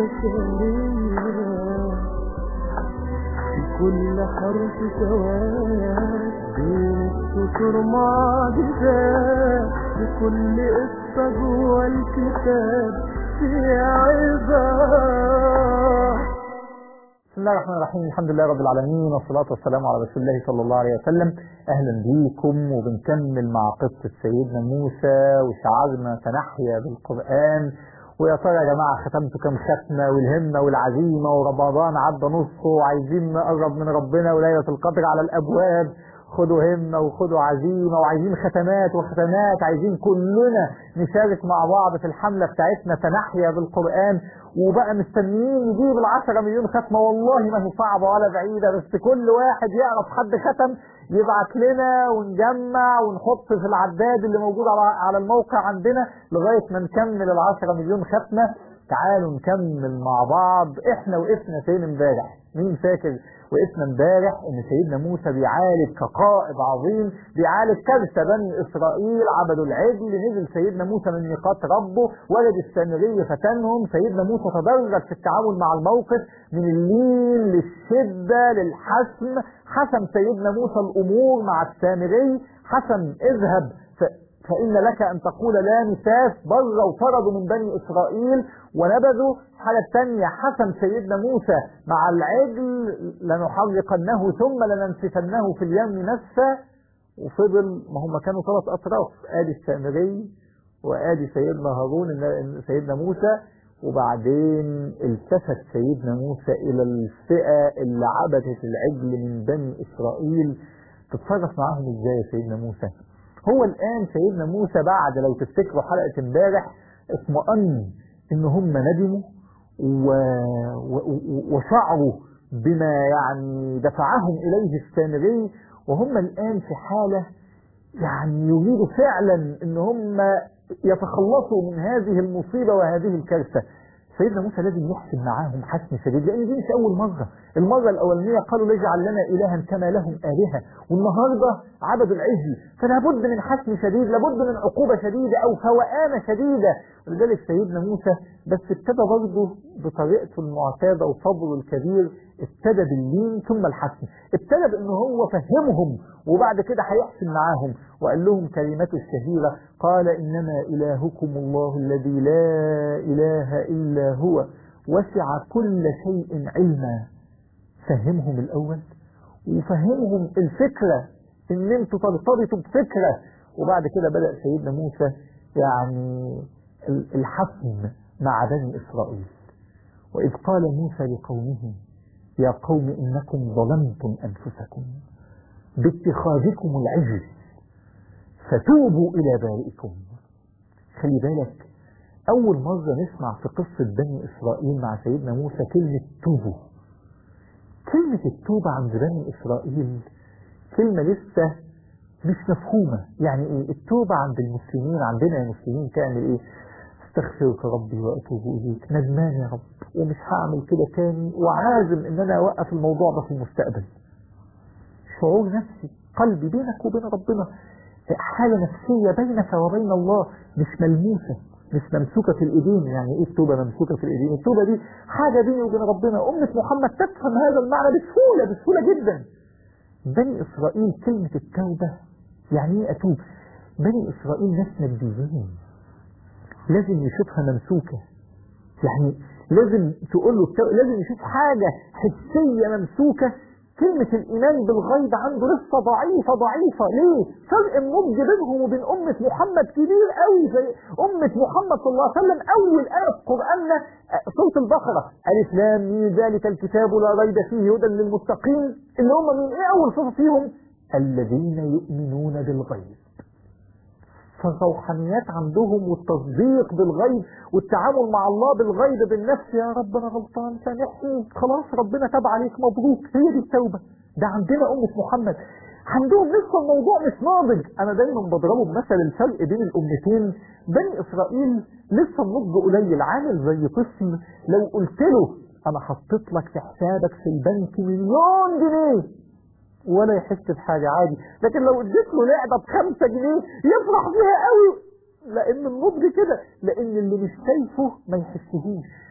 بشرية في كل حرف سواد بين السطور معجزات بكل قصة جوه الكتاب في عظات بسم الله الرحمن الرحيم الحمد لله رب العالمين والصلاة والسلام على رسول الله صلى الله عليه وسلم أهلا بيكم وبنكمل مع قصة سيدنا موسى وشعارنا تنحيا بالقرآن ويا ترى يا جماعة ختمتوا كم ختمة والهمة والعزيمة ورمضان عدى نصه وعايزين نقرب من ربنا وليلة القدر على الأبواب خدوا همة وخدوا عزيمة وعايزين ختمات وختمات عايزين كلنا نشارك مع بعض في الحملة بتاعتنا تنحيا بالقرآن وبقى مستنيين نجيب العشرة مليون ختمة والله ما هي صعبة ولا بعيدة بس كل واحد يعرف حد ختم يبعت لنا ونجمع ونحط في العداد اللي موجود على على الموقع عندنا لغاية ما نكمل العشرة مليون ختمة تعالوا نكمل مع بعض احنا وقفنا فين امبارح مين فاكر وقفنا امبارح ان سيدنا موسى بيعالج كقائد عظيم بيعالج كارثه بني اسرائيل عبدوا العجل نزل سيدنا موسى من ميقات ربه ولد السامري فتنهم سيدنا موسى تدرج في التعامل مع الموقف من اللين للشده للحسم حسم سيدنا موسى الامور مع السامري حسم اذهب ف... فإن لك أن تقول لا مساس بر وطردوا من بني إسرائيل ونبذوا الحالة الثانية حسم سيدنا موسى مع العجل لنحرقنه ثم لننسفنه في اليم نسفا وفضل ما هم كانوا ثلاث أطراف آدي السامري وآدي سيدنا هارون سيدنا موسى وبعدين التفت سيدنا موسى إلى الفئة اللي عبدت العجل من بني إسرائيل تتصرف معاهم إزاي يا سيدنا موسى هو الآن سيدنا موسى بعد لو تفتكروا حلقة امبارح اطمأن ان هم ندموا و... و... وشعروا بما يعني دفعهم إليه السامري وهم الآن في حالة يعني يريدوا فعلا ان هم يتخلصوا من هذه المصيبة وهذه الكارثة سيدنا موسى لازم يحسن معاهم حسن شديد لان دي مش اول مرة المرة الاولانية قالوا اجعل لنا الها كما لهم الهة والنهاردة عبدوا العجل فلا بد من حسن شديد لابد من عقوبة شديدة او فوقانة شديدة ولذلك سيدنا موسى بس ابتدى برضه بطريقته المعتادة وصبره الكبير ابتدى باللين ثم الحسن ابتدى بان هو فهمهم وبعد كده هيحسن معاهم وقال لهم كلمته الشهيرة قال انما الهكم الله الذي لا اله الا هو وسع كل شيء علما فهمهم الاول وفهمهم الفكرة ان انتوا ترتبطوا بفكرة وبعد كده بدأ سيدنا موسى يعني الحسم مع بني اسرائيل واذ قال موسى لقومه يا قوم إنكم ظلمتم أنفسكم باتخاذكم العجل فتوبوا إلى بارئكم خلي بالك أول مرة نسمع في قصة بني إسرائيل مع سيدنا موسى كلمة توبوا كلمة التوبة عند بني إسرائيل كلمة لسه مش مفهومة يعني إيه التوبة عند المسلمين عندنا يا مسلمين تعمل إيه استغفرك ربي واتوب اليك ندمان يا رب ومش هعمل كده تاني وعازم ان انا اوقف الموضوع ده في المستقبل شعور نفسي قلبي بينك وبين ربنا حالة نفسية بينك وبين الله مش ملموسة مش ممسوكة في الايدين يعني ايه التوبة ممسوكة في الايدين التوبة دي حاجة بيني وبين ربنا أمة محمد تفهم هذا المعنى بسهولة بسهولة جدا بني اسرائيل كلمة التوبة يعني ايه اتوب بني اسرائيل ناس ماديين لازم يشوفها ممسوكة يعني لازم تقول له التو... لازم يشوف حاجة حسية ممسوكة كلمة الإيمان بالغيب عنده لسه ضعيفة ضعيفة ليه؟ فرق النضج بينهم وبين أمة محمد كبير قوي زي أمة محمد صلى الله عليه وسلم أول آية في قرآننا سورة البقرة ألف لام ميم ذلك الكتاب لا ريب فيه هدى للمتقين اللي هم من إيه أول صفة فيهم؟ الذين يؤمنون بالغيب فالروحانيات عندهم والتصديق بالغيب والتعامل مع الله بالغيب بالنفس يا رب انا غلطان سامحني خلاص ربنا تاب عليك مبروك هي دي التوبه ده عندنا امه محمد عندهم لسه الموضوع مش ناضج انا دايما بضربه بمثل الفرق بين الامتين بني اسرائيل لسه النضج قليل عامل زي طفل لو قلت له انا حطيت لك في حسابك في البنك مليون جنيه ولا يحس بحاجة عادي لكن لو اديت له لعبة بخمسة جنيه يفرح بيها قوي لان النضج كده لان اللي مش شايفه ما يحسهوش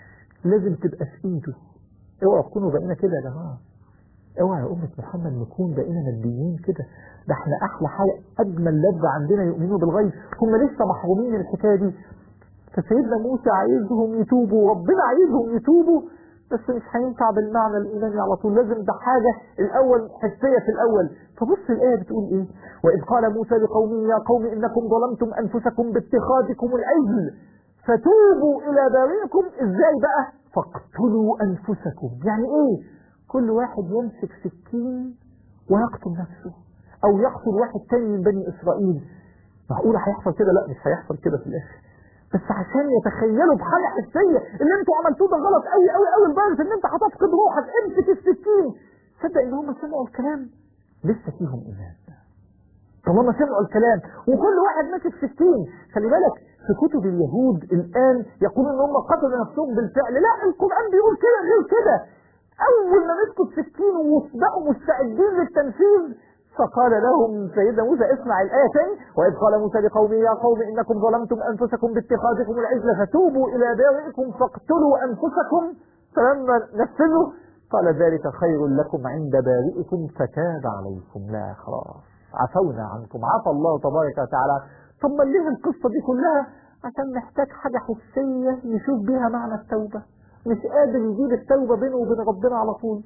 لازم تبقى في ايده اوعوا تكونوا بقينا كده يا جماعه اوعى يا أمة محمد نكون بقينا ماديين كده ده احنا أحلى حاجة أجمل لذة عندنا يؤمنوا بالغيب هم لسه محرومين من الحكاية دي فسيدنا موسى عايزهم يتوبوا ربنا عايزهم يتوبوا بس مش هينفع بالمعنى الإيماني على طول لازم ده حاجة الأول حسية في الأول فبص الآية بتقول إيه وإذ قال موسى لقومه يا قوم إنكم ظلمتم أنفسكم باتخاذكم العجل فتوبوا إلى بارئكم إزاي بقى فاقتلوا أنفسكم يعني إيه كل واحد يمسك سكين ويقتل نفسه او يقتل واحد تاني من بني اسرائيل معقول هيحصل كده لا مش هيحصل كده في الاخر بس عشان يتخيلوا بحاجه حسيه اللي انتوا عملتوه ده غلط قوي قوي قوي لدرجه ان انت هتفقد روحك امسك السكين صدق ان هم سمعوا الكلام لسه فيهم ايمان طالما سمعوا الكلام وكل واحد ماسك سكين خلي بالك في كتب اليهود الان يقولون ان هم قتلوا نفسهم بالفعل لا القران بيقول كده غير كده أول ما مسكوا السكين وبقوا مستعدين للتنفيذ فقال لهم سيدنا موسى اسمع الآية تاني وإذ قال موسى لقومه يا قوم إنكم ظلمتم أنفسكم باتخاذكم العجل فتوبوا إلى بارئكم فاقتلوا أنفسكم فلما نفذوا قال ذلك خير لكم عند بارئكم فتاب عليكم لا خلاص عفونا عنكم عفى الله تبارك وتعالى طب ما ليه القصة دي كلها عشان محتاج حاجة حسية نشوف بيها معنى التوبة مش قادر يجيب التوبة بينه وبين ربنا على طول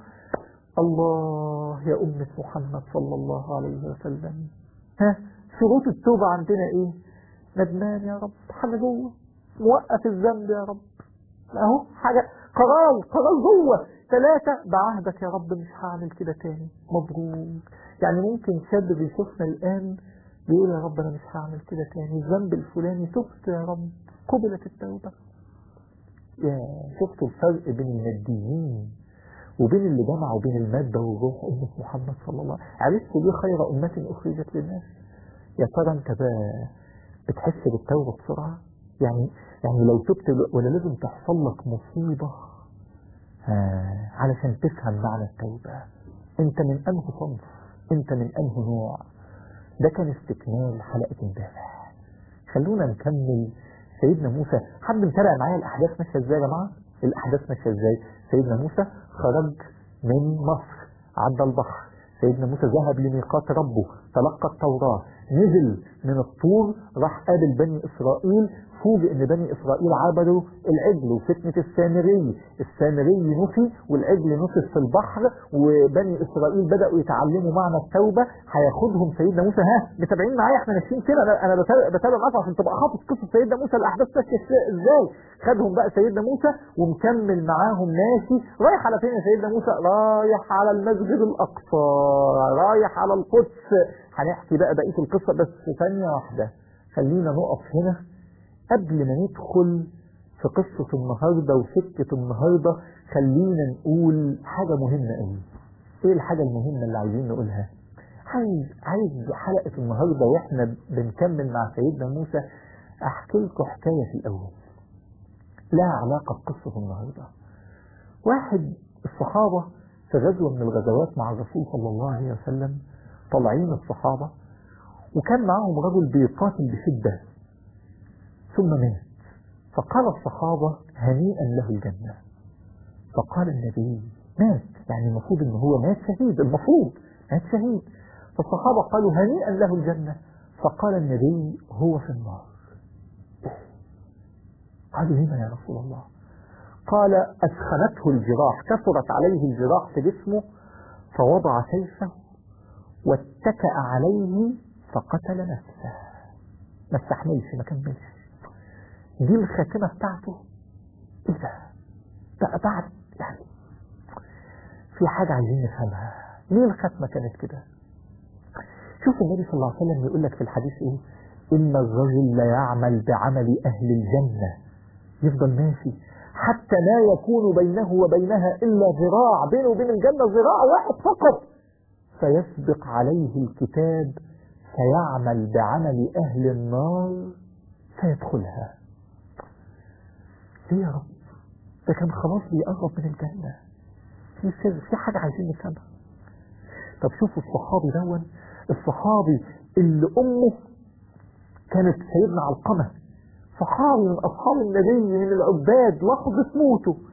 الله يا أمة محمد صلى الله عليه وسلم ها شروط التوبة عندنا ايه ندمان يا رب حاجة جوه موقف الذنب يا رب اهو حاجة قرار قرار جوه ثلاثة بعهدك يا رب مش هعمل كده تاني مبروك يعني ممكن شاب بيشوفنا الآن بيقول يا رب أنا مش هعمل كده تاني الذنب الفلاني تبت يا رب قبلت التوبة يا شفتوا الفرق بين الماديين وبين اللي جمعوا بين المادة والروح أمة محمد صلى الله عليه وسلم عرفت ليه خير أمة أخرجت للناس يا ترى أنت بقى بتحس بالتوبة بسرعة يعني يعني لو تبت ولا لازم تحصل لك مصيبة آه علشان تفهم معنى التوبة أنت من أنه صنف أنت من أنه نوع ده كان استكمال حلقة امبارح خلونا نكمل سيدنا موسى حد متابع معايا الاحداث ماشيه ازاي يا جماعه الاحداث ماشيه ازاي سيدنا موسى خرج من مصر عدى البحر سيدنا موسى ذهب لميقات ربه تلقى التوراة نزل من الطور راح قابل بني إسرائيل فوجئ ان بني اسرائيل عبدوا العجل وفتنة السامري السامري نفي والعجل نفي في البحر وبني اسرائيل بدأوا يتعلموا معنى التوبة هياخدهم سيدنا موسى ها متابعين معايا احنا ماشيين كده انا انا بتابع بتابع معاكم عشان تبقى حافظ قصة سيدنا موسى الاحداث ماشية ازاي خدهم بقى سيدنا موسى ومكمل معاهم ماشي رايح على فين يا سيدنا موسى رايح على المسجد الاقصى رايح على القدس هنحكي بقى بقية القصة بس ثانية واحدة خلينا نقف هنا قبل ما ندخل في قصة النهاردة وسكة النهاردة خلينا نقول حاجة مهمة قوي ايه الحاجة المهمة اللي عايزين نقولها عايز عايز حلقة النهاردة واحنا بنكمل مع سيدنا موسى احكي لكم حكاية في الاول لها علاقة بقصة النهاردة واحد الصحابة في غزوة من الغزوات مع الرسول صلى الله عليه وسلم طالعين الصحابة وكان معهم رجل بيقاتل بشدة ثم مات فقال الصحابة هنيئا له الجنة فقال النبي مات يعني المفروض ان هو مات شهيد المفروض مات شهيد فالصحابة قالوا هنيئا له الجنة فقال النبي هو في النار قالوا لما يا رسول الله قال أسخنته الجراح كثرت عليه الجراح في جسمه فوضع سيفه واتكأ عليه فقتل نفسه ما استحملش ما كملش دي الخاتمة بتاعته ايه ده بقى بعد يعني في حاجة عايزين نفهمها ليه الختمة كانت كده شوف النبي صلى الله عليه وسلم يقول لك في الحديث ايه ان الرجل لا يعمل بعمل اهل الجنة يفضل ماشي حتى لا يكون بينه وبينها الا ذراع بينه وبين الجنة ذراع واحد فقط فيسبق عليه الكتاب فيعمل بعمل اهل النار فيدخلها ليه يا رب ده كان خلاص بيقرب من الجنة في سر في حاجة عايزين نفهمها طب شوفوا الصحابي دون الصحابي اللي أمه كانت سيدنا علقمة صحابي من أصحاب النبي من العباد لحظة موته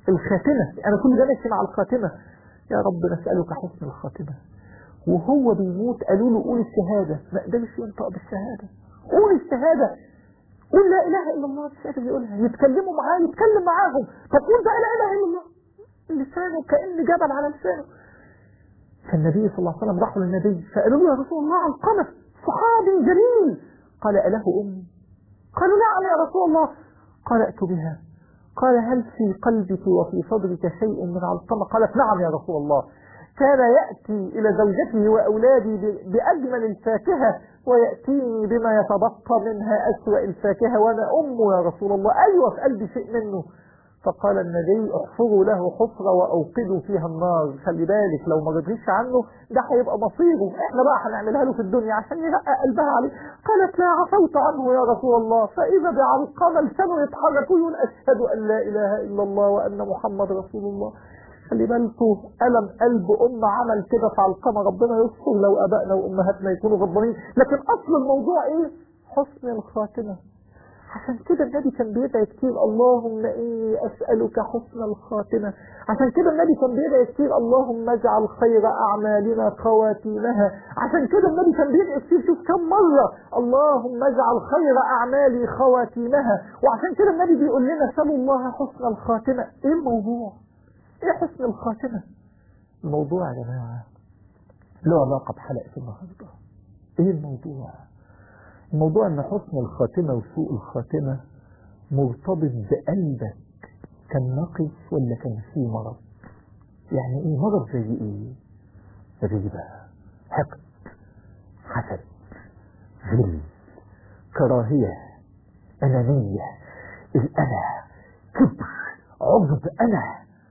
الخاتمة أنا كل ده ماشي مع الخاتمة يا رب نسألك حسن الخاتمة وهو بيموت قالوا له قول الشهادة ما قدرش ينطق بالشهادة قول الشهادة قول لا إله إلا الله مش قادر يقولها يتكلموا معاه يتكلم معاهم طب قول بقى لا إله إلا الله لسانه كأن جبل على لسانه فالنبي صلى الله عليه وسلم راحوا للنبي فقالوا له يا رسول الله علقمة صحابي جليل قال أله أم قالوا نعم يا رسول الله قال ائت بها قال هل في قلبك وفي صدرك شيء من علقمة قالت نعم يا رسول الله كان يأتي إلى زوجته وأولادي بأجمل الفاكهة ويأتيني بما يتبقى منها أسوأ الفاكهة وأنا أمه يا رسول الله أيوة في قلبي شيء منه فقال النبي احفروا له حفرة وأوقدوا فيها النار خلي بالك لو ما رضيش عنه ده هيبقى مصيره احنا بقى هنعملها له في الدنيا عشان يرقق قلبها عليه قالت لا عفوت عنه يا رسول الله فإذا بعلقمة لسانه يتحرك ويقول أشهد أن لا إله إلا الله وأن محمد رسول الله خلي بالكم ألم قلب أم عمل كده في علقمة ربنا يستر لو أبائنا وأمهاتنا يكونوا غضبانين لكن أصل الموضوع إيه؟ حسن الخاتمة عشان كده النبي كان بيدعي كتير اللهم إني أسألك حسن الخاتمة عشان كده النبي كان بيدعي كتير اللهم اجعل خير أعمالنا خواتيمها عشان كده النبي كان بيدعي كتير شوف كم مرة اللهم اجعل خير أعمالي خواتيمها وعشان كده النبي بيقول لنا سلوا الله حسن الخاتمة إيه الموضوع؟ إيه حسن الخاتمة؟ الموضوع يا جماعة له علاقة بحلقة النهاردة إيه الموضوع؟ الموضوع ان حسن الخاتمة وسوء الخاتمة مرتبط بقلبك كان نقص ولا كان فيه مرض يعني ايه مرض زي ايه ريبة حقد حسد ذل كراهية أنانية الأنا كبر عجب أنا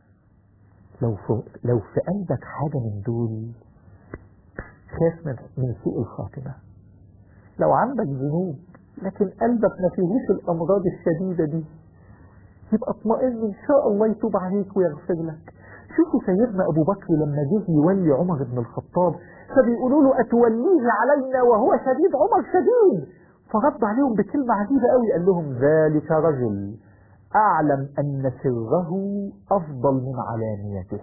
لو في, لو في قلبك حاجة من دول خاف من, من سوء الخاتمة لو عندك ذنوب لكن قلبك ما فيهوش الأمراض الشديدة دي يبقى اطمئن إن شاء الله يتوب عليك ويغفر لك شوفوا سيدنا أبو بكر لما جه يولي عمر بن الخطاب فبيقولوا له أتوليه علينا وهو شديد عمر شديد فرد عليهم بكلمة عجيبة قوي قال لهم ذلك رجل أعلم أن سره أفضل من علانيته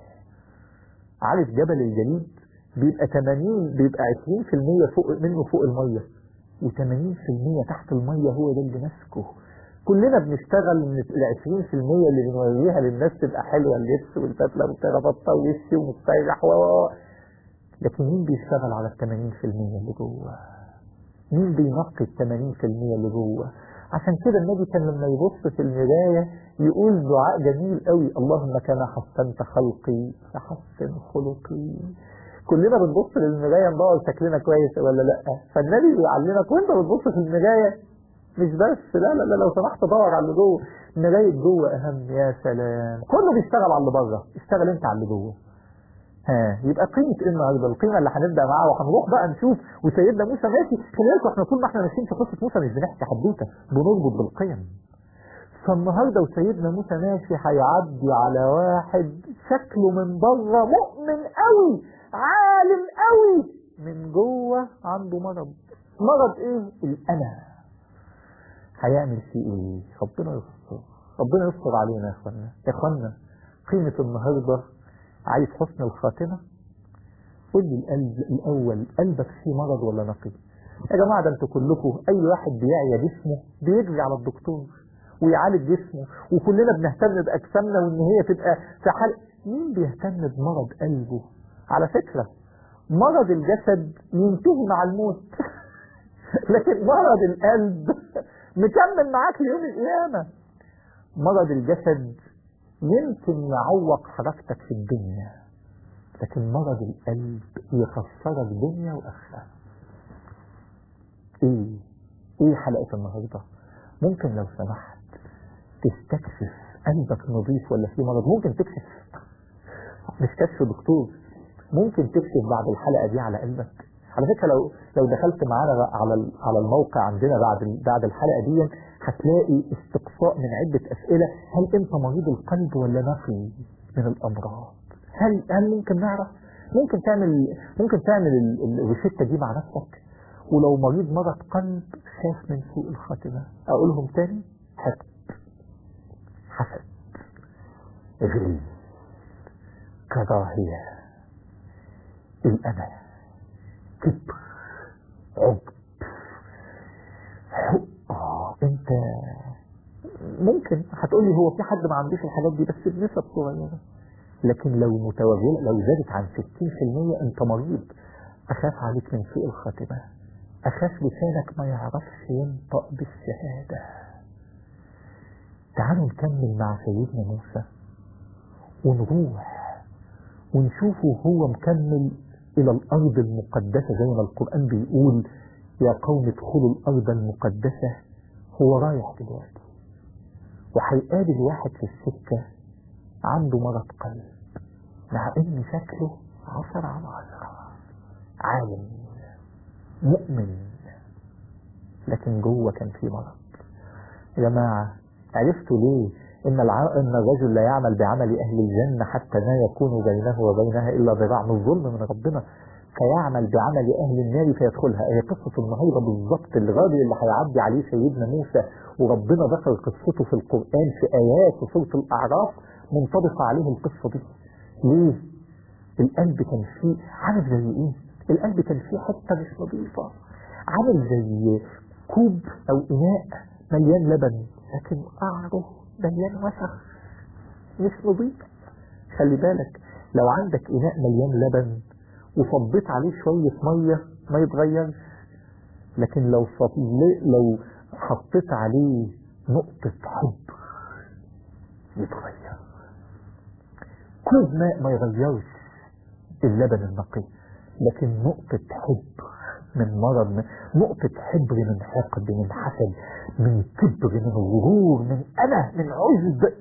عارف جبل الجليد بيبقى 80 بيبقى 20% فوق منه فوق المية و80% تحت المية هو ده اللي ماسكه كلنا بنشتغل من ال 20% اللي بنوريها للناس تبقى حلوه اللبس والفتله والكرافته ووشي ومستريح و لكن مين بيشتغل على ال 80% اللي جوه؟ مين بينقي ال 80% اللي جوه؟ عشان كده النبي كان لما يبص في المراية يقول دعاء جميل قوي اللهم كما حسنت خلقي فحسن خلقي كلنا بنبص للمراية ندور شكلنا كويس ولا لا فالنبي بيعلمك وانت بتبص في المراية مش بس لا لا لا لو سمحت دور على اللي جوه مراية جوه اهم يا سلام كله بيشتغل على اللي بره اشتغل انت على اللي جوه ها يبقى قيمة ايه النهارده القيمة اللي هنبدأ معاها وهنروح بقى نشوف وسيدنا موسى ماشي خلي بالكم احنا طول ما احنا ماشيين في قصة موسى مش بنحكي حدوتة بنربط بالقيم فالنهارده وسيدنا موسى ماشي هيعدي على واحد شكله من بره مؤمن قوي عالم قوي من جوه عنده مرض مرض ايه الانا هيعمل فيه ايه ربنا يستر ربنا يستر علينا يا اخوانا يا اخوانا قيمة النهارده عايز حسن الخاتمة قول لي القلب الأول قلبك فيه مرض ولا نقي يا جماعة ده انتوا كلكم أي واحد بيعيا جسمه بيجري على الدكتور ويعالج جسمه وكلنا بنهتم بأجسامنا وإن هي تبقى في حال مين بيهتم بمرض قلبه على فكرة مرض الجسد ينتهي مع الموت لكن مرض القلب مكمل معاك ليوم القيامة مرض الجسد يمكن يعوق حركتك في الدنيا لكن مرض القلب يخسرك دنيا واخره ايه ايه حلقة النهاردة ممكن لو سمحت تستكشف قلبك نظيف ولا فيه مرض ممكن تكشف مش كشف دكتور ممكن تكشف بعد الحلقة دي على قلبك على فكرة لو لو دخلت معانا على على الموقع عندنا بعد بعد الحلقة دي هتلاقي استقصاء من عدة أسئلة هل أنت مريض القلب ولا نقي من الأمراض هل هل ممكن نعرف ممكن تعمل ممكن تعمل الروشتة دي مع نفسك ولو مريض مرض قلب خاف من سوء الخاتمة أقولهم تاني حقد حسد غل كراهية الأنا كبر عجب حب آه انت ممكن هتقولي هو في حد ما عندوش الحاجات دي بس بنسب صغيرة لكن لو متوغلة لو زادت عن 60% انت مريض اخاف عليك من سوء الخاتمة اخاف لسانك ما يعرفش ينطق بالشهادة تعالوا نكمل مع سيدنا موسى ونروح ونشوفه هو مكمل الى الارض المقدسة زي ما القرآن بيقول يا قوم ادخلوا الارض المقدسة هو رايح دلوقتي وهيقابل واحد في السكة عنده مرض قلب مع ان شكله عشرة على عشرة عالم مؤمن لكن جوه كان في مرض يا جماعة عرفتوا ليه إن, الع... إن الرجل لا يعمل بعمل أهل الجنة حتى ما يكون بينه وبينها إلا ذراع من الظلم من ربنا فيعمل بعمل أهل النار فيدخلها هي قصة النهاردة بالظبط الراجل اللي هيعدي عليه سيدنا موسى وربنا ذكر قصته في القرآن في آيات في سورة الأعراف منطبقة عليه القصة دي ليه؟ القلب كان فيه عامل زي إيه؟ القلب كان فيه حتة مش نظيفة عامل زي كوب أو إناء مليان لبن لكن قعره مليان وسخ مش نظيف خلي بالك لو عندك إناء مليان لبن وصبيت عليه شوية مية ما يتغيرش لكن لو صبي لو حطيت عليه نقطة حب يتغير كوب ماء ما يغيرش اللبن النقي لكن نقطة حب من مرض من نقطة حبر من حقد من حسد من كبر من غرور من أنا من عجب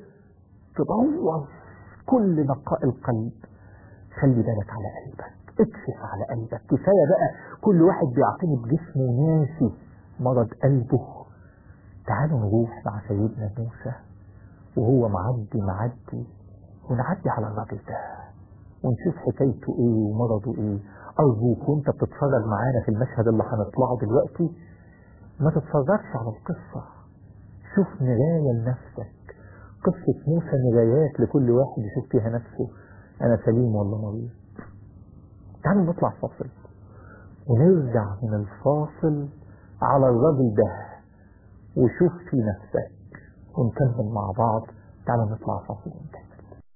تدور كل نقاء القلب خلي بالك على قلبك اكشف على قلبك كفاية بقى كل واحد بيعتني بجسمه ناسي مرض قلبه تعالوا نروح مع سيدنا موسى وهو معدي معدي ونعدي على الراجل ده ونشوف حكايته ايه ومرضه ايه ارجوك وانت بتتفرج معانا في المشهد اللي هنطلعه دلوقتي ما تتفرجش على القصة شوف مراية لنفسك قصة موسى مرايات لكل واحد يشوف فيها نفسه انا سليم ولا مريض تعالوا نطلع فاصل ونرجع من الفاصل على الراجل ده وشوف في نفسك ونكمل مع بعض تعالوا نطلع فاصل ونكمل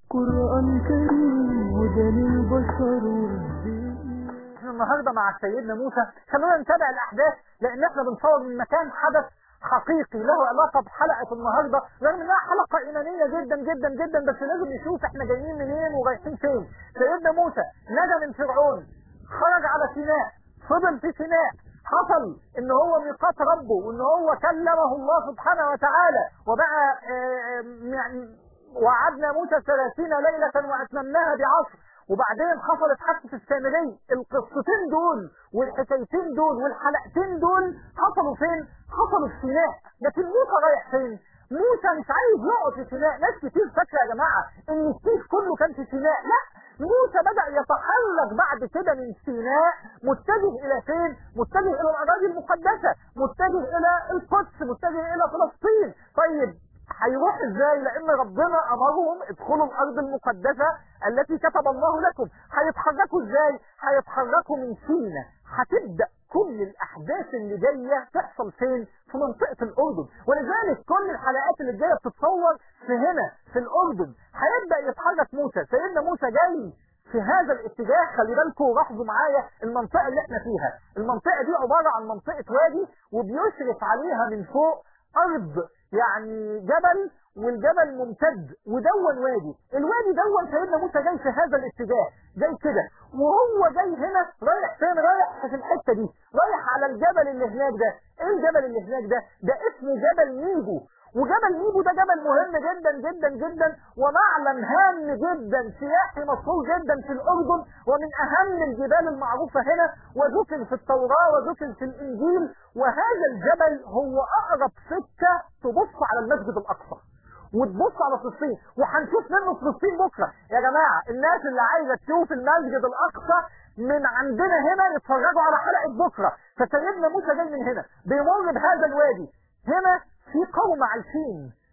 قرآن كريم هدى للبشر والدين النهارده مع سيدنا موسى خلونا نتابع الاحداث لان احنا بنصور من مكان حدث حقيقي له علاقه بحلقه النهارده رغم انها حلقه ايمانيه جدا جدا جدا بس لازم نشوف احنا جايين منين ورايحين فين سيدنا موسى نجا من فرعون خرج على سيناء فضل في سيناء حصل ان هو ميقات ربه وان هو كلمه الله سبحانه وتعالى وبقى آه، يعني وعدنا موسى ثلاثين ليلة وأتممناها بعشر وبعدين حصلت حادثة السامري القصتين دول والحكايتين دول والحلقتين دول حصلوا فين؟ حصلوا في سيناء لكن موسى رايح فين؟ موسى مش عايز يقعد في سيناء ناس كتير فاكرة يا جماعة ان السيف كله كان في سيناء لا موسى بدأ يتحرك بعد كده من سيناء متجه إلى فين؟ متجه إلى الأراضي المقدسة متجه إلى القدس متجه إلى فلسطين طيب هيروح ازاي لان ربنا امرهم ادخلوا الارض المقدسة التي كتب الله لكم هيتحركوا ازاي هيتحركوا من سينا هتبدأ كل الاحداث اللي جاية تحصل فين في منطقة الاردن ولذلك كل الحلقات اللي جاية بتتصور في هنا في الاردن هيبدأ يتحرك موسى سيدنا موسى جاي في هذا الاتجاه خلي بالكم لاحظوا معايا المنطقة اللي احنا فيها المنطقة دي عبارة عن منطقة وادي وبيشرف عليها من فوق ارض يعني جبل والجبل ممتد ودون وادي الوادي دون سيدنا موسى جاي في هذا الاتجاه جاي كده وهو جاي هنا رايح فين رايح في الحته دي رايح على الجبل اللي هناك ده ايه الجبل اللي هناك ده ده اسمه جبل نيجو وجبل نيجو ده جبل مهم جدا جدا جدا ومعلم هام جدا سياحي مشهور جدا في الاردن ومن اهم الجبال المعروفه هنا وذكر في التوراه وذكر في الانجيل وهذا الجبل هو اقرب سكه تبص على المسجد الاقصى وتبص على فلسطين وهنشوف منه فلسطين بكره يا جماعه الناس اللي عايزه تشوف المسجد الاقصى من عندنا هنا يتفرجوا على حلقه بكره فسيدنا موسى جاي من هنا بيمر بهذا الوادي هنا في قوم عايشين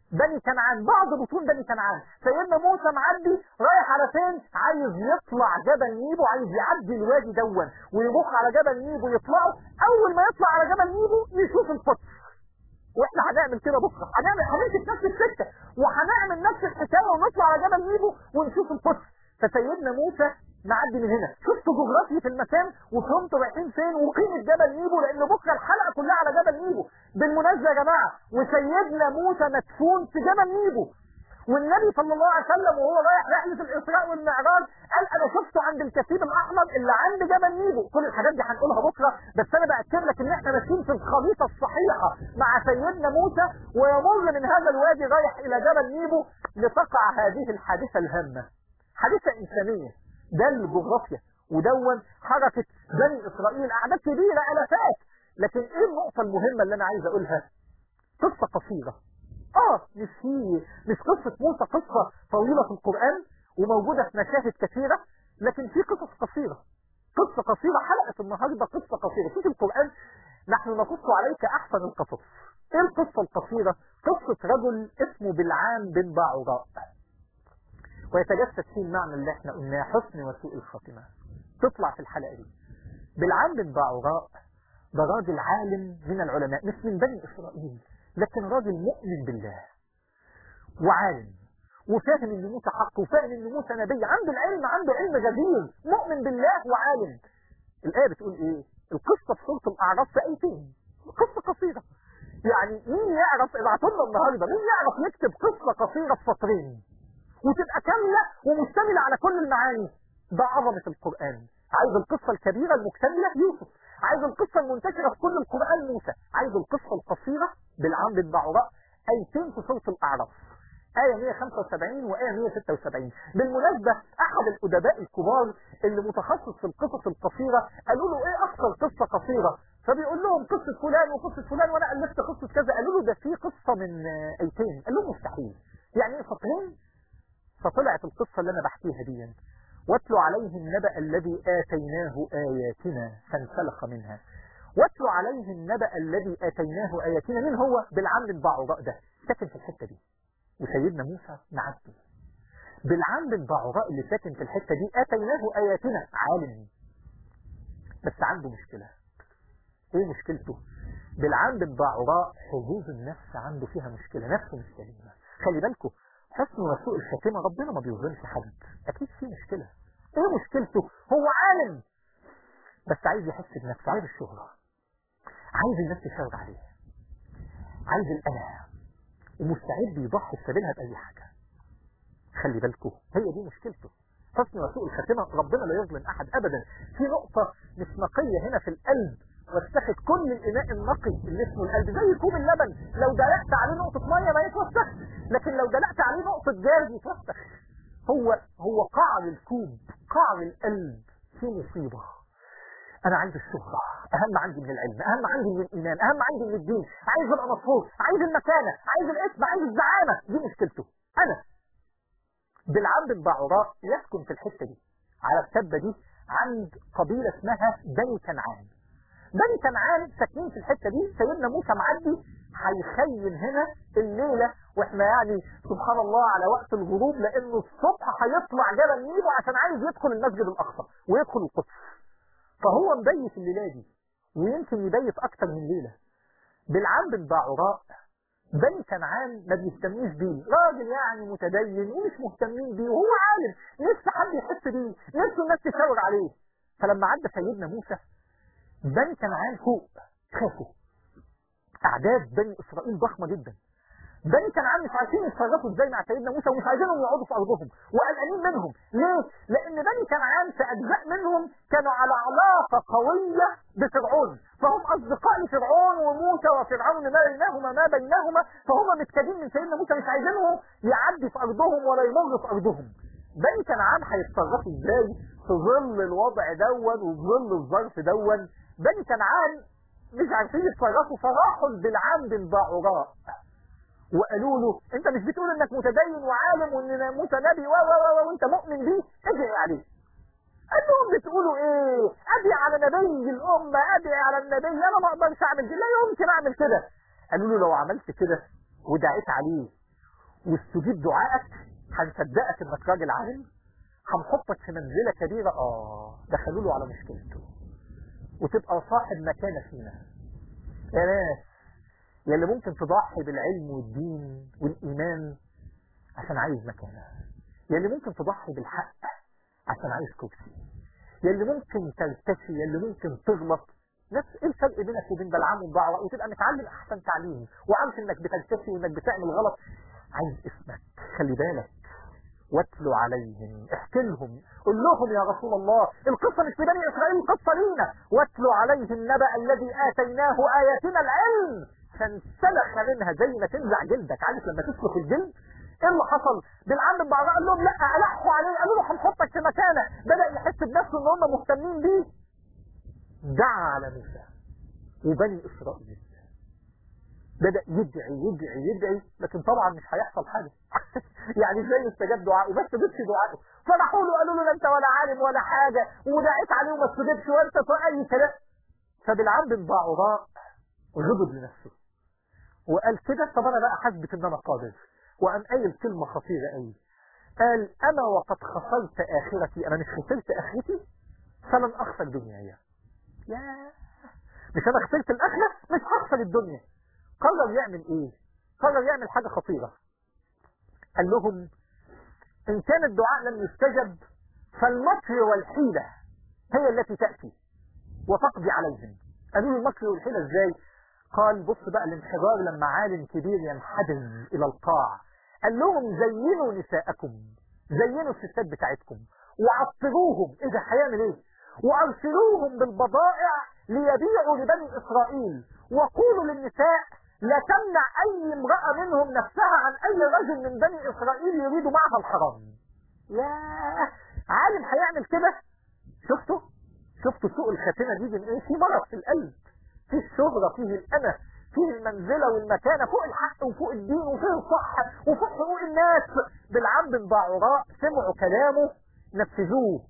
بني كنعان بعض بطون بني كنعان سيدنا موسى معدي رايح على فين عايز يطلع جبل نيبو عايز يعدي الوادي دون ويروح على جبل نيبو يطلعه اول ما يطلع على جبل نيبو يشوف القدس واحنا هنعمل كده بكره هنعمل هنمشي في نفس السكه وهنعمل نفس الحكايه ونطلع على جبل نيبو ونشوف القدس فسيدنا موسى معدي من هنا شفتوا جغرافية المكان وفهمتوا رايحين فين وقيمة جبل نيبو لان بكره الحلقة كلها على جبل نيبو بالمناسبة يا جماعة وسيدنا موسى مدفون في جبل نيبو والنبي صلى الله عليه وسلم وهو رايح رحلة الإسراء والمعراج قال أنا شفته عند الكثيب الأحمر اللي عند جبل نيبو كل الحاجات دي هنقولها بكرة بس أنا بأكد لك إن إحنا ماشيين في الخريطة الصحيحة مع سيدنا موسى ويمر من هذا الوادي رايح إلى جبل نيبو لتقع هذه الحادثة الهامة حادثة إنسانية ده الجغرافيا ودون حركة بني إسرائيل أعداد كبيرة آلافات لكن إيه النقطة المهمة اللي أنا عايز أقولها قصة قصيرة آه مش هي مش قصة موسى قصة طويلة في القرآن وموجودة في مشاهد كثيرة لكن في قصص قصيرة قصة قصيرة حلقة النهاردة قصة قصيرة في القرآن نحن نقص عليك أحسن القصص إيه القصة القصيرة قصة رجل اسمه بلعام بن باعوراء ويتجسد فيه المعنى اللي احنا قلناه حسن وسوء الخاتمة تطلع في الحلقة دي بالعام بن باعوراء ده راجل عالم من العلماء مش من بني إسرائيل لكن راجل مؤمن بالله وعالم وفاهم ان موسى حق وفاهم ان موسى نبي عنده العلم عنده علم غزير مؤمن بالله وعالم الآية بتقول ايه القصة في سورة الأعراف في آيتين قصة قصيرة يعني مين يعرف ابعتوا لنا النهارده مين يعرف يكتب قصة قصيرة في سطرين وتبقى كاملة ومشتملة على كل المعاني ده عظمة القرآن عايز القصة الكبيرة المكتملة يوسف عايز القصة المنتشرة في كل القرآن موسى عايز القصة القصيرة بالعام بن بعوراء آيتين في سورة الأعراف آية 175 وآية 176 بالمناسبة أحد الأدباء الكبار اللي متخصص في القصص القصيرة قالوا له إيه أكثر قصة قصيرة فبيقول لهم قصة فلان وقصة فلان وأنا ألفت قصة كذا قالوا له ده في قصة من آيتين قال لهم مستحيل يعني إيه سطرين فطلعت القصة اللي أنا بحكيها دي واتلو عليهم نبأ الذي آتيناه آياتنا فانسلخ منها واتلو عليهم نبأ الذي آتيناه آياتنا من هو بالعام بن باعوراء ده ساكن في الحتة دي وسيدنا موسى معدي بالعام بن باعوراء اللي ساكن في الحتة دي آتيناه آياتنا عالم بس عنده مشكلة ايه مشكلته بالعام بن باعوراء حظوظ النفس عنده فيها مشكلة نفسه مش سليمة خلي بالكم حسن وسوء الخاتمة ربنا ما بيظلمش حد أكيد في مشكلة إيه مشكلته هو عالم بس عايز يحس بنفسه عايز الشهرة عايز الناس تشاور عليه عايز الأنا ومستعد يضحي في سبيلها بأي حاجة خلي بالكم هي دي مشكلته حسن وسوء الخاتمة ربنا لا يظلم أحد أبدا في نقطة مش نقية هنا في القلب واستخد كل الإناء النقي اللي اسمه القلب زي كوب اللبن لو دلقت عليه نقطة مية ما يتوسخش لكن لو دلقت عليه نقطة جاز يتوسخ هو هو قعر الكوب قعر القلب في مصيبة أنا عايز الشهرة أهم عندي من العلم أهم عندي من الإيمان أهم عندي من الدين عايز أبقى مشهور عايز المكانة عايز الاسم عايز الزعامة دي مشكلته أنا بالعام بن باعوراء يسكن في الحتة دي على السبة دي عند قبيلة اسمها بني كنعان بني كنعان ساكنين في الحتة دي سيدنا موسى معدي هيخيم هنا الليلة واحنا يعني سبحان الله على وقت الغروب لانه الصبح هيطلع جبل نيبو عشان عايز يدخل المسجد الاقصى ويدخل القدس فهو مبيت الليلة دي ويمكن يبيت اكتر من ليلة بالعام بن باعوراء بني كنعان ما بيهتموش بيه راجل يعني متدين ومش مهتمين بيه وهو عالم نفسه حد يحس بيه نفسه الناس تشاور عليه فلما عدى سيدنا موسى بني كنعان فوق خافوا اعداد بني اسرائيل ضخمه جدا بني كنعان مش عارفين يتصرفوا ازاي مع سيدنا موسى ومش عايزينهم يقعدوا في ارضهم وقلقانين منهم ليه لان بني كنعان في اجزاء منهم كانوا على علاقه قويه بفرعون فهم اصدقاء لفرعون وموسى وفرعون ما بينهما ما بينهما فهم متكادين من سيدنا موسى مش عايزينه يعدي في ارضهم ولا يمر في ارضهم بني كنعان هيتصرفوا ازاي في ظل الوضع دون وفي ظل الظرف دون بني كنعان مش عارفين يتصرفوا فراحوا بالعام بن باعوراء وقالوا له انت مش بتقول انك متدين وعالم وان موسى نبي و و و وانت مؤمن بيه ادعي عليه قال لهم بتقولوا ايه ادعي على نبي الامه ادعي على النبي انا ما اقدرش اعمل كده لا يمكن اعمل كده قالوا له لو عملت كده ودعيت عليه واستجيب دعائك هنصدقك انك راجل عالم هنحطك في منزلة كبيرة اه دخلوا له على مشكلته وتبقى صاحب مكانة فينا يا ناس يا اللي ممكن تضحي بالعلم والدين والإيمان عشان عايز مكانة يا اللي ممكن تضحي بالحق عشان عايز كرسي يا اللي ممكن ترتشي يا اللي ممكن تغلط نفس ايه الفرق بينك وبين بلعام وبعرة وتبقى متعلم احسن تعليم وعارف انك بترتشي وانك بتعمل غلط عايز اسمك خلي بالك واتلوا عليهم احكي لهم قل لهم يا رسول الله القصة مش لبني اسرائيل القصة لينا واتلوا عليه النبأ الذي اتيناه اياتنا العلم فانسلخ منها زي ما تنزع جلدك عارف لما تسلخ الجلد ايه اللي حصل بالعم بن بعض قال لهم لا الحوا عليه قالوا له هنحطك في مكانه بدا يحس بنفسه ان هم مهتمين بيه دعا على موسى وبني اسرائيل بدأ يدعي يدعي يدعي لكن طبعا مش هيحصل حاجة يعني زي استجاب دعائه بس بس دعائه فراحوا له قالوا له لا انت ولا عالم ولا حاجة ودعيت عليه وما استجبش وانت اي كلام فبالعم بن بعوراء غضب لنفسه وقال كده طب انا بقى حسبت ان انا قادر وقام قايل كلمة خطيرة قوي قال انا وقد خسرت اخرتي انا مش خسرت اخرتي فلن اخسر دنياي يا مش انا خسرت الاخره مش هخسر الدنيا قرر يعمل ايه قرر يعمل حاجة خطيرة قال لهم ان كان الدعاء لم يستجب فالمكر والحيلة هي التي تأتي وتقضي عليهم قالوا له المكر والحيلة ازاي قال بص بقى الانحدار لما عالم كبير ينحدر الى القاع قال لهم زينوا نساءكم زينوا الستات بتاعتكم وعطروهم ايه ده هيعمل ايه وارسلوهم بالبضائع ليبيعوا لبني اسرائيل وقولوا للنساء لا تمنع اي امرأة منهم نفسها عن اي رجل من بني اسرائيل يريد معها الحرام يا عالم هيعمل كده شفتوا شفتوا سوء الخاتمة دي من ايه في مرض في القلب فيه الشهرة فيه الأنا فيه المنزلة والمكانة فوق الحق وفوق الدين وفوق الصح وفوق حقوق الناس بالعم بن بعوراء سمعوا كلامه نفذوه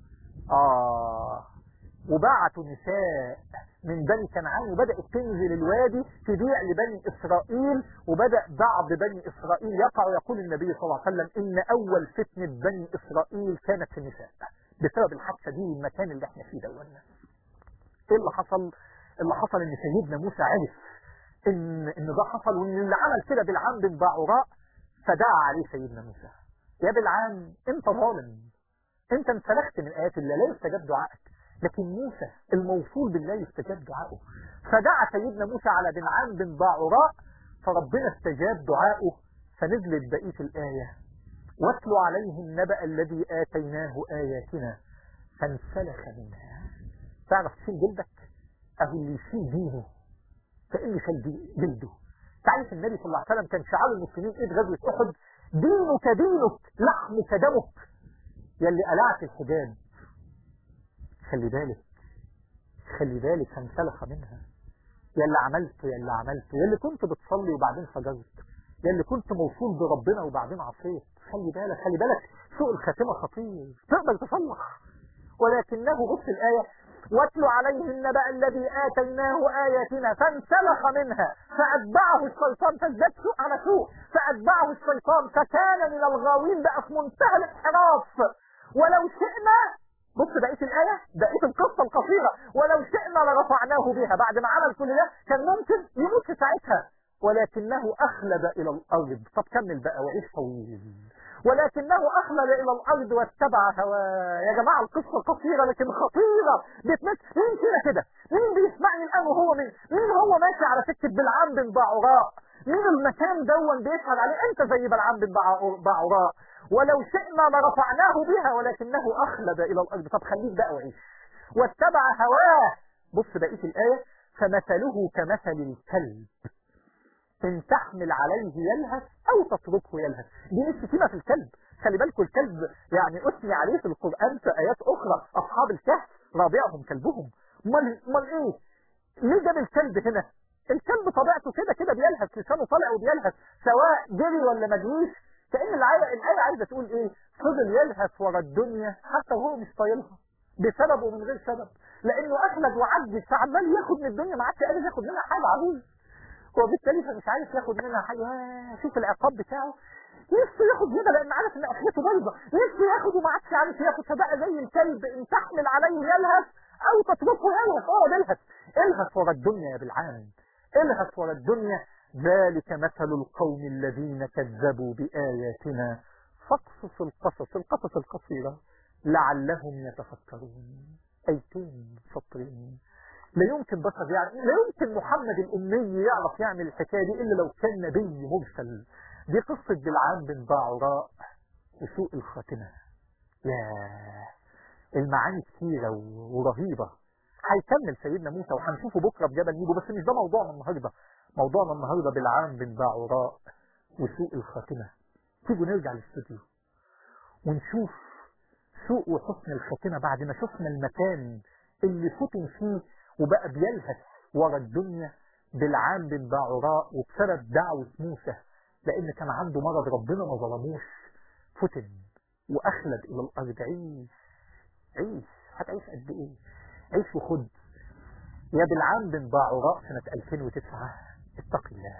آه وبعتوا نساء من بني كنعان وبدأت تنزل الوادي تبيع لبني إسرائيل وبدأ بعض بني إسرائيل يقع ويقول النبي صلى الله عليه وسلم إن أول فتنة بني إسرائيل كانت في النساء بسبب الحادثة دي المكان اللي احنا فيه دولنا ايه اللي حصل اللي حصل ان سيدنا موسى عرف ان ان ده حصل وان اللي عمل كده بالعام بن باعوراء فدعا عليه سيدنا موسى يا بالعام انت ظالم انت انسلخت من ايات الله لا يستجاب دعائك لكن موسى الموصول بالله يستجاب دعائه فدعا سيدنا موسى على بنعام بن باعوراء فربنا استجاب دعائه فنزلت بقية الآية واتلو عليه النبأ الذي آتيناه آياتنا فانسلخ منها تعرف تشيل جلدك أهو اللي يشيل دينه كأنه شال جلده تعرف النبي صلى الله عليه وسلم كان شعار المسلمين إذ غزوة أحد دينك دينك لحمك دمك يلي قلعت الحجاب خلي بالك خلي بالك فانسلخ منها يلي عملته يلي عملته يلي كنت بتصلي وبعدين فجرت يلي كنت موصول بربنا وبعدين عصيت خلي بالك خلي بالك سوء الخاتمة خطير تقدر تصلح ولكنه بص الآية واتل عليه النبأ الذي آتيناه آياتنا فانسلخ منها فأتبعه الشيطان فازداد سوء على سوء فأتبعه الشيطان فكان من الغاوين بقى في منتهى الانحراف ولو شئنا بص بقية الآية بقية القصة القصيرة ولو شئنا لرفعناه بها بعد ما عمل كل ده كان ممكن يموت في ساعتها ولكنه أخلد إلى الأرض طب كمل بقى وعيش طويل ولكنه أخلد إلى الأرض واتبع هواه يا جماعة القصة قصيرة لكن خطيرة بتمس مين فينا كده مين بيسمعني الآن وهو مين مين هو ماشي على سكة بلعام بن باعوراء مين المكان دون بيشهد عليه انت زي بلعام بن باعوراء ولو شئنا لرفعناه بها ولكنه أخلد إلى الأرض طب خليك بقى وعيش واتبع هواه بص بقية الآية فمثله كمثل الكلب إن تحمل عليه يلهث أو تتركه يلهث دي مش شتيمة في الكلب خلي بالكم الكلب يعني أثني عليه في القرآن في آيات أخرى أصحاب الكهف رابعهم كلبهم امال امال إيه ليه جاب الكلب هنا الكلب طبيعته كده كده بيلهث لسانه طالع وبيلهث سواء جري ولا ما جريش كأن الآية الآية عايزة تقول إيه فضل يلهث ورا الدنيا حتى وهو مش طايلها بسبب ومن غير سبب لأنه أخلد وعجز فعمال ياخد من الدنيا ما عادش قادر ياخد منها حاجة عظيم وبالتالي فمش عارف ياخد منها حاجة شوف العقاب بتاعه نفسه ياخد هنا لان عارف ان اخرته بايظه نفسه ياخد وما عادش عارف ياخد فبقى زي الكلب ان تحمل عليه يلهث او تتركه يلهث اه الهث الهث ورا الدنيا يا بالعام الهث ورا الدنيا ذلك مثل القوم الذين كذبوا بآياتنا فاقصص القصص القصص القصيرة لعلهم يتفكرون أيتين سطرين لا يمكن بشر يعني لا يمكن محمد الأمي يعرف يعمل الحكاية دي إلا لو كان نبي مرسل دي قصة بالعام بن باعوراء وسوء الخاتمة ياه المعاني كتيرة ورهيبة هيكمل سيدنا موسى وهنشوفه بكرة في جبل نيبو بس مش ده موضوعنا النهاردة موضوعنا النهاردة بالعام بن باعوراء وسوء الخاتمة تيجوا نرجع للاستوديو ونشوف سوء وحسن الخاتمة بعد ما شفنا المكان اللي فتن فيه وبقى بيلهث ورا الدنيا بالعام بن باعوراء وبسبب دعوة موسى لأن كان عنده مرض ربنا ما ظلموش فتن وأخلد إلى الأرض عيش عيش هتعيش قد إيه عيش وخد يا بالعام بن باعوراء سنة 2009 اتق الله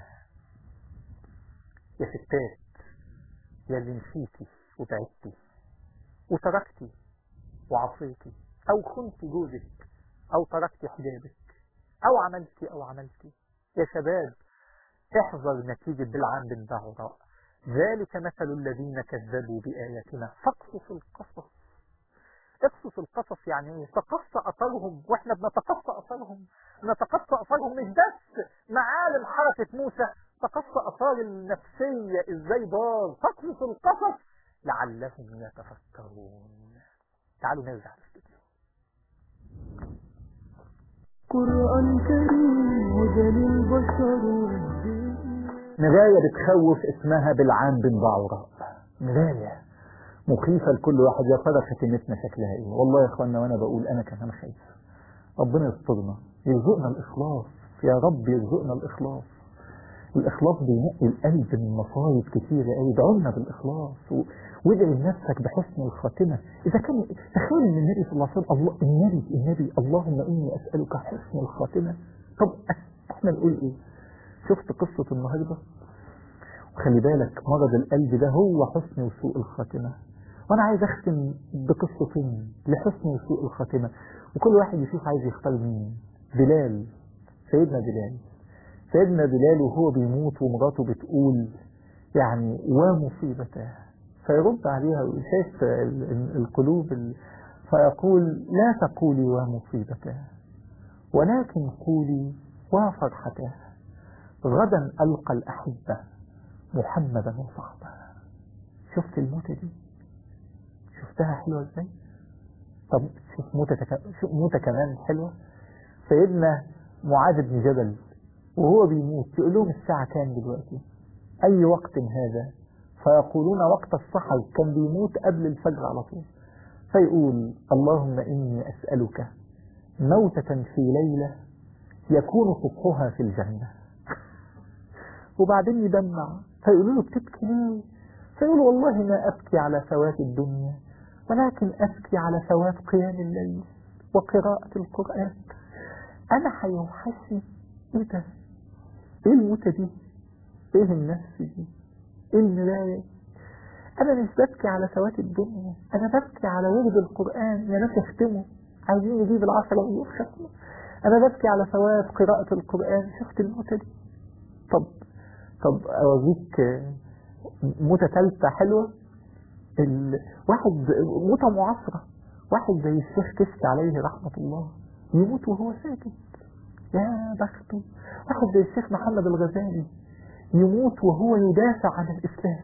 يا ستات يا اللي نسيتي وبعدتي وتركتي وعصيتي أو خنتي جوزك أو تركتي حجابك أو عملتي أو عملتي يا شباب احذر نتيجة بالعام بن باعوراء ذلك مثل الذين كذبوا بآياتنا فاقصص القصص اقصص القصص يعني ايه تقص اثرهم واحنا بنتقص اثرهم نتقص اثرهم مش بس معالم حركة موسى تقص اثار النفسية ازاي باظ تقصص القصص لعلهم يتفكرون تعالوا نرجع للاستوديو قرآن كريم هدى للبشر والدين مراية بتخوف اسمها بالعام بن باعوراء مراية مخيفة لكل واحد يا ترى ختمتنا شكلها ايه والله يا اخوانا وانا بقول انا كمان خايف ربنا يسترنا يرزقنا الاخلاص يا رب يرزقنا الاخلاص الاخلاص بينقي القلب من مصايب كتيرة قوي ادعونا بالاخلاص و... وادعي لنفسك بحسن الخاتمة اذا كان تخيل ان النبي صلى الله عليه وسلم الله النبي النبي اللهم اني اسألك حسن الخاتمة طب احنا نقول ايه شفت قصة النهاردة وخلي بالك مرض القلب ده هو حسن وسوء الخاتمة وانا عايز اختم بقصتين لحسن وسوء الخاتمة وكل واحد يشوف عايز يختار مين بلال سيدنا بلال سيدنا بلال وهو بيموت ومراته بتقول يعني ومصيبته فيرد عليها ويقول شايف ال- ال- القلوب ال- فيقول لا تقولي ومصيبته ولكن قولي وفرحته غدا ألقى الأحبة محمدا وصحبه شفت الموتة دي شفتها حلوة ازاي طب شوف موتة تك... شوف موتة كمان حلوة سيدنا معاذ بن جبل وهو بيموت يقول لهم الساعة كام دلوقتي أي وقت هذا فيقولون وقت السحر كان بيموت قبل الفجر على طول فيقول اللهم إني أسألك موتة في ليلة يكون صبحها في الجنة وبعدين يدمع فيقولوا له بتبكي ليه فيقول والله ما أبكي على فوات الدنيا ولكن أبكي على فوات قيام الليل وقراءة القرآن أنا هيوحشني إيه ده؟ إيه الموتة دي؟ إيه النفس دي؟ إيه المراية؟ أنا مش ببكي على فوات الدنيا أنا ببكي على ورد القرآن يا ناس اختموا عايزين نجيب العشرة ونجيب ختمة أنا ببكي على فوات قراءة القرآن شفت الموتة دي طب طب أوريك آه، موتة ثالثة حلوة ال... واحد موتة معاصرة واحد زي الشيخ كشك عليه رحمة الله يموت وهو ساكت يا بخته واحد زي الشيخ محمد الغزالي يموت وهو يدافع عن الإسلام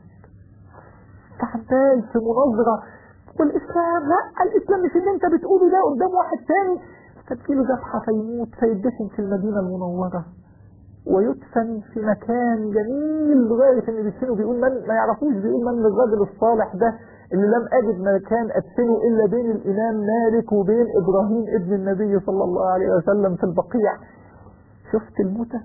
فعمال في مناظرة والإسلام لا الإسلام مش اللي أنت بتقوله ده قدام واحد تاني تبكيله ذبحة فيموت فيدفن في المدينة المنورة ويدفن في مكان جميل لغاية ان بيدفنوا بيقول من ما يعرفوش بيقول من الرجل الصالح ده اللي لم اجد مكان ادفنه الا بين الامام مالك وبين ابراهيم ابن النبي صلى الله عليه وسلم في البقيع شفت الموتة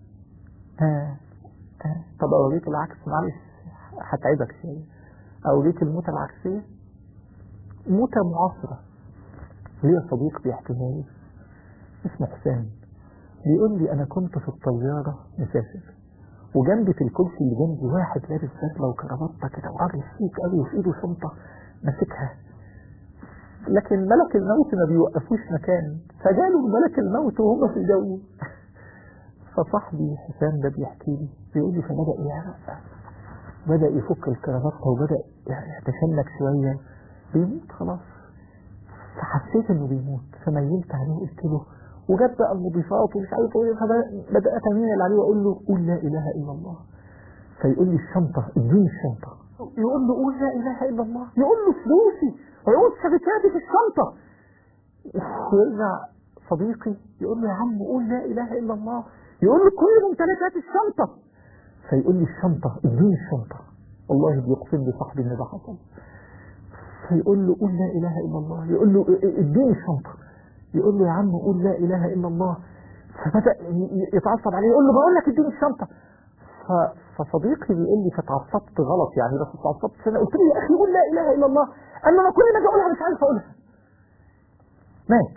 آه. آه. طب اوريك العكس معلش هتعبك شوية اوريك الموتة العكسية موتة معاصرة ليا صديق بيحكيها لي اسمه حسين بيقول لي أنا كنت في الطيارة مسافر وجنبي في الكرسي اللي جنبي واحد لابس بدله وكرافته كده وراجل شيك قوي وفي ايده شنطه ماسكها لكن ملك الموت ما بيوقفوش مكان فجاله ملك الموت وهم في الجو فصاحبي حسام ده بيحكي لي بيقول لي فبدا يعرق بدا يفك الكرافته وبدا يتشنك شويه بيموت خلاص فحسيت انه بيموت فميلت عليه وقلت له وجت بقى المضيفات ومش عارف ايه فبدات اميل عليه واقول له قول لا اله الا الله فيقول لي الشنطه اديني الشنطه يقول له قول لا اله الا الله يقول له فلوسي عقود شركاتي في الشنطه ويرجع صديقي يقول له يا عم قول لا اله الا الله يقول له كل ممتلكات الشنطه فيقول لي الشنطه اديني الشنطه والله بيقسم لي صاحبي ان ده حصل فيقول له قول لا اله الا الله يقول له اديني الشنطه يقول له يا عم قول لا اله الا الله فبدا يتعصب عليه يقول له بقول لك اديني الشنطه فصديقي بيقول لي فتعصبت غلط يعني بس اتعصبت فانا قلت له يا اخي قول لا اله الا الله قال له انا كل ما اجي اقولها مش عارف اقولها مات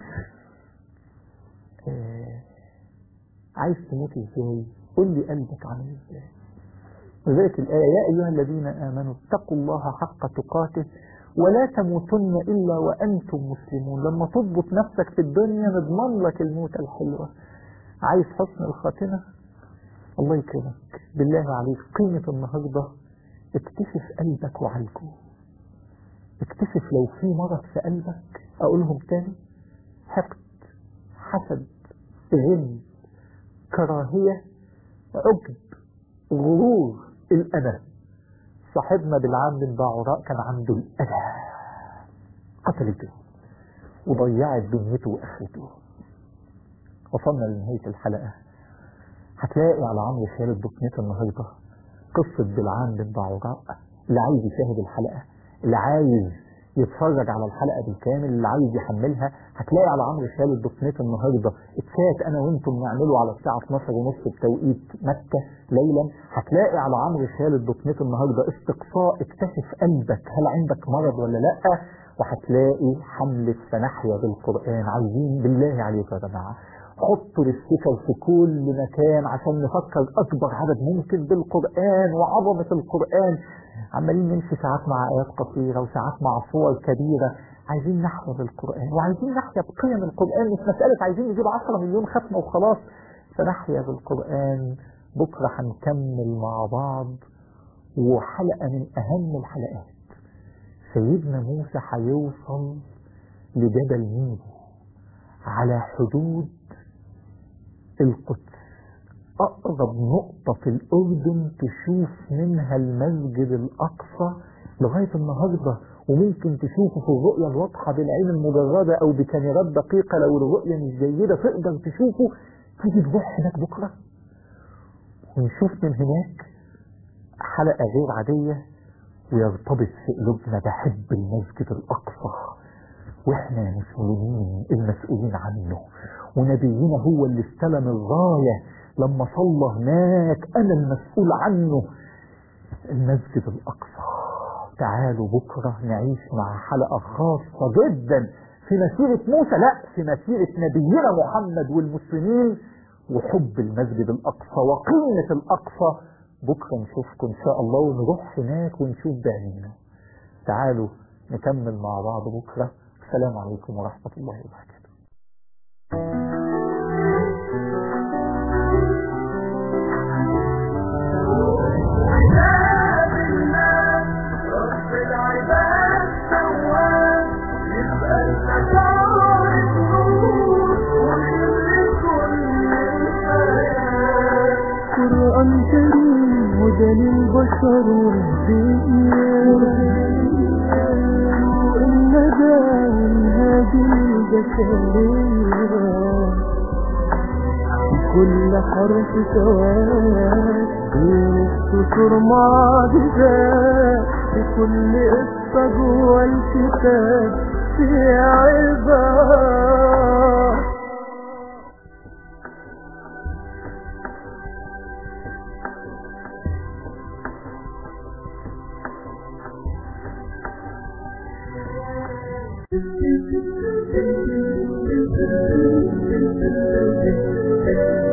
آه عايز تموت ازاي قول لي قلبك عامل ازاي وذلك الآية يا أيها الذين آمنوا اتقوا الله حق تقاته ولا تموتن إلا وأنتم مسلمون لما تضبط نفسك في الدنيا نضمن لك الموت الحلوة عايز حسن الخاتمة الله يكرمك بالله عليك قيمة النهاردة اكتشف قلبك وعالجه اكتشف لو في مرض في قلبك اقولهم تاني حقد حسد غل كراهية عجب غرور الأذى صاحبنا بالعام بن باعوراء كان عنده الأذى قتلته وضيعت دنيته وآخرته وصلنا لنهاية الحلقة هتلاقي على عمرو خالد دوت النهارده قصة بالعام بن باعوراء اللي عايز يشاهد الحلقة اللي عايز يتفرج على الحلقة بالكامل اللي عايز يحملها هتلاقي على عمرو خالد دوت نت النهارده اتشات انا وانتم نعمله على الساعة 12 ونص بتوقيت مكة ليلا هتلاقي على عمرو خالد دوت نت النهارده استقصاء اكتشف قلبك هل عندك مرض ولا لا وهتلاقي حملة فنحيا بالقرآن عايزين بالله عليكم يا جماعة حطوا الستيكر في كل مكان عشان نفكر اكبر عدد ممكن بالقرآن وعظمة القرآن عمالين نمشي ساعات مع آيات قصيرة وساعات مع صور كبيرة عايزين نحيا بالقرآن وعايزين نحيا بقيم القرآن مش مسألة عايزين نجيب 10 مليون ختمة وخلاص فنحيا بالقرآن بكرة هنكمل مع بعض وحلقة من أهم الحلقات سيدنا موسى هيوصل لجبل نيبو على حدود القدس أقرب نقطة في الأردن تشوف منها المسجد الأقصى لغاية النهاردة وممكن تشوفه في الرؤية الواضحة بالعين المجردة أو بكاميرات دقيقة لو الرؤية مش جيدة تقدر تشوفه تيجي تروح هناك بكرة ونشوف من هناك حلقة غير عادية ويرتبط في قلوبنا بحب المسجد الأقصى واحنا مسؤولين المسؤولين عنه ونبينا هو اللي استلم الراية لما صلى هناك انا المسؤول عنه المسجد الاقصى تعالوا بكرة نعيش مع حلقة خاصة جدا في مسيرة موسى لا في مسيرة نبينا محمد والمسلمين وحب المسجد الاقصى وقيمة الاقصى بكرة نشوفكم ان شاء الله ونروح هناك ونشوف بعينينا تعالوا نكمل مع بعض بكرة السلام عليكم ورحمة الله وبركاته قرآن كريم هدى للبشر الندى والهادي البشرية كل حرف سواد بيستر معجزات في كل قصة جوه الكتاب في عباد Thank you.